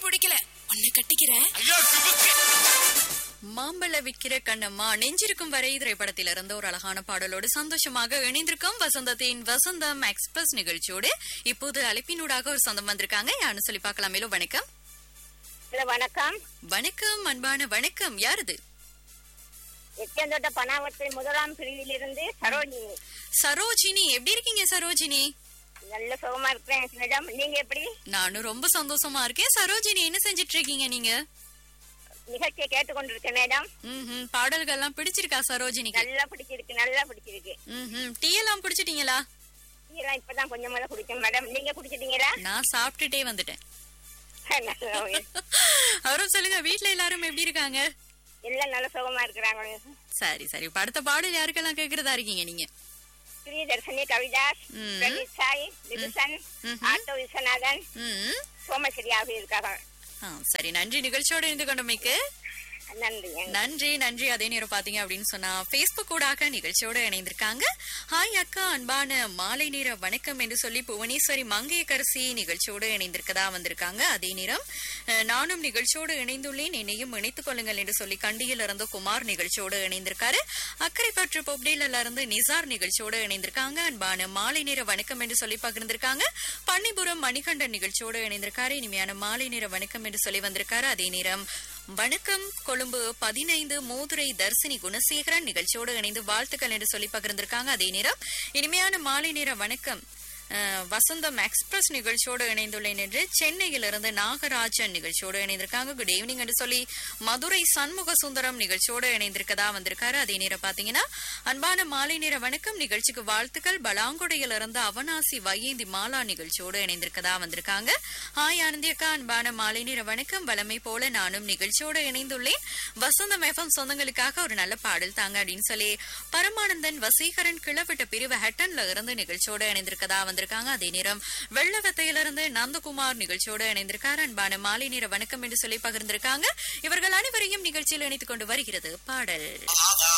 பிடிக்கல உன்னை கட்டிக்கிறேன் ஐயோ கிபுக்கு. மாம்பழ விக்கிற கண்ணம்மா நெஞ்சிருக்கும் வரை திரைப்படத்தில் இருந்த ஒரு அழகான பாடலோடு சந்தோஷமாக இணைந்திருக்கும் வசந்தத்தின் வசந்தம் எக்ஸ்பிரஸ் நிகழ்ச்சியோடு இப்போது அழைப்பினூடாக ஒரு சொந்தம் வந்திருக்காங்க யாருன்னு சொல்லி பார்க்கலாம் மேலும் வணக்கம் ஹலோ வணக்கம் வணக்கம் அன்பான வணக்கம் யாருது எச்சந்தோட்ட பனாவத்தை முதலாம் பிரிவிலிருந்து சரோஜினி சரோஜினி எப்படி இருக்கீங்க சரோஜினி நல்ல சுகமா இருக்கிறேன் மேடம் நீங்க எப்படி நானும் ரொம்ப சந்தோஷமா இருக்கேன் சரோஜினி என்ன செஞ்சிட்டு இருக்கீங்க நீங்க நிகழ்ச்சியை கேட்டுக்கொண்டிருக்கேன் மேடம் ம்ஹும். பாடல்கள் எல்லாம் பிடிச்சிருக்கா சரோஜினிக்கு நல்லா பிடிச்சிருக்கு நல்லா பிடிச்சிருக்கு ம்ஹும். டீ எல்லாம் குடிச்சிட்டீங்களா இதெல்லாம் இப்பதான் கொஞ்சமா குடிச்சேன் மேடம் நீங்க குடிச்சிட்டீங்களா நான் சாப்பிட்டுட்டே வந்துட்டேன் நல்லா அவரும் சொல்லுங்க வீட்ல எல்லாரும் எப்படி இருக்காங்க எல்லாம் நல்ல சுகமா இருக்கிறாங்க சரி சரி இப்ப அடுத்த பாடல் யாருக்கெல்லாம் கேக்குறதா இருக்கீங்க நீங்க பிரியதர்ஷினி கவிதாஸ் ம். பிரதீப் சாய் விபுசன் ம்ஹும். ஆட்டோ விஸ்வநாதன் ம். சோமஸ்ரீ ஆகிய இருக்காங்க ஆ, சரி நன்றி நிகழ்ச்சியோட இருந்து கொண்டமைக்கு நன்றி நன்றி நன்றி அதே நேரம் பாத்தீங்க அப்படின்னு சொன்னா பேஸ்புக் ஊடாக நிகழ்ச்சியோட இணைந்திருக்காங்க ஹாய் அக்கா அன்பான மாலை நேர வணக்கம் என்று சொல்லி புவனேஸ்வரி மங்கையக்கரசி நிகழ்ச்சியோடு இணைந்திருக்கதா வந்திருக்காங்க அதே நேரம் அஹ், நானும் நிகழ்ச்சியோடு இணைந்துள்ளேன் என்னையும் இணைத்துக் கொள்ளுங்கள் என்று சொல்லி கண்டியில் இருந்து குமார் நிகழ்ச்சியோடு இணைந்திருக்காரு அக்கரைப்பற்று பொப்டேல இருந்து நிசார் நிகழ்ச்சியோடு இணைந்திருக்காங்க அன்பான மாலை நேர வணக்கம் என்று சொல்லி பகிர்ந்திருக்காங்க பன்னிபுரம் மணிகண்டன் நிகழ்ச்சியோடு இணைந்திருக்காரு இனிமையான மாலை நேர வணக்கம் என்று சொல்லி வந்திருக்காரு அதே நேரம் வணக்கம் கொழும்பு பதினைந்து மோதுரை தர்சினி குணசேகரன் நிகழ்ச்சியோடு இணைந்து வாழ்த்துக்கள் என்று சொல்லி பகிர்ந்திருக்காங்க அதே நேரம் இனிமையான மாலை நேர வணக்கம் அஹ், வசந்தம் எக்ஸ்பிரஸ் நிகழ்ச்சியோடு இணைந்துள்ளேன் என்று சென்னையிலிருந்து நாகராஜன் நிகழ்ச்சியோடு இணைந்திருக்காங்க குட் ஈவினிங் என்று சொல்லி மதுரை சண்முக சுந்தரம் நிகழ்ச்சியோடு இணைந்திருக்கதா வந்திருக்காரு அதே நேரம் பாத்தீங்கன்னா அன்பான மாலை நேர வணக்கம் நிகழ்ச்சிக்கு வாழ்த்துக்கள் பலாங்குடையிலிருந்து அவனாசி வையேந்தி மாலா நிகழ்ச்சியோடு இணைந்திருக்கதா வந்திருக்காங்க ஹாய் ஆனந்தி அக்கா அன்பான மாலை நேர வணக்கம் வளமை போல நானும் நிகழ்ச்சியோடு இணைந்துள்ளேன் வசந்தம் எஃப்எம் சொந்தங்களுக்காக ஒரு நல்ல பாடல் தாங்க அப்படின்னு சொல்லி பரமானந்தன் வசீகரன் கிளவிட்ட பிரிவு ஹெட்டன்ல இருந்து நிகழ்ச்சியோடு இணைந்திருக்கதா வந்திருக்காங்க அதே நேரம் வெள்ளவத்தையிலிருந்து நந்தகுமார் நிகழ்ச்சியோடு இணைந்திருக்காரு அன்பான மாலை நேர வணக்கம் என்று சொல்லி பகிர்ந்திருக்காங்க இவர்கள் அனைவரையும் நிகழ்ச்சியில் இணைத்துக் கொண்டு வருகிறது பாடல்